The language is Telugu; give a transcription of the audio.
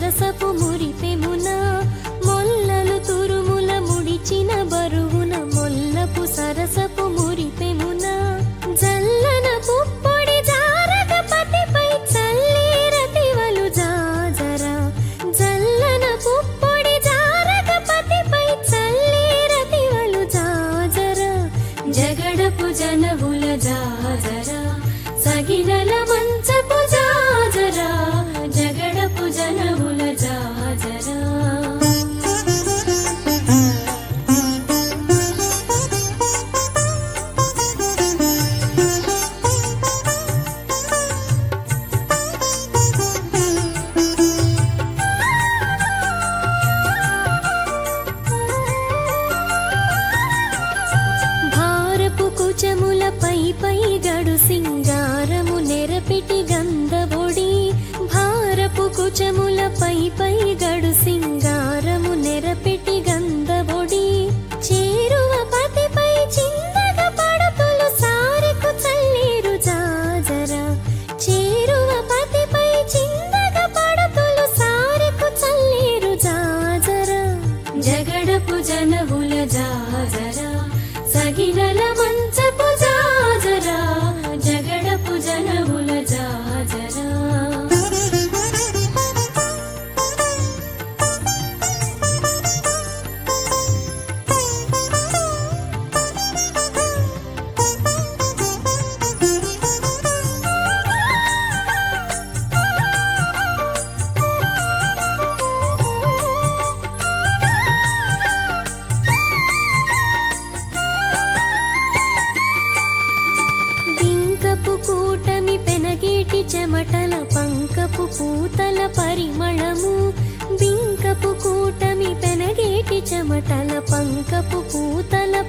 సరసపు మురిపెమున మొల్లలు తురుముల ముడిచిన బరువున మొల్లపు సరసపు మురిపెమున జల్లన పుప్పొడి జారక పతిపై చల్లేరతివలు జాజరా జల్లన పుప్పొడి జారక పతిపై చల్లేరతివలు జాజరా జగడపు జనవుల జాజరా సగినల మంచపు జాజరా జగడపు జనవుల జాజరా భారపు కుచముల పై పై గడు సింగారము నెరపిటి గంధబొడి భారపు కుచముల పై పై గడు సింగారము నెరపిటి గంధబొడి చేరువ పతిపై చిందగ పడతులు సారెకు చల్లేరు జాజరా చేరువ పతిపై చిందగ పడతులు సారెకు చల్లేరు జాజరా జగడపు జనవుల జాజరా సగినల మంచపు జాజరా జగడపు జనవుల జాజరా బింకపు కూటమి పెనగేటి చెమటల పంకపు పూతల పరిమళము బింకపు కూటమి పెనగేటి చెమటల పంకపు పూతల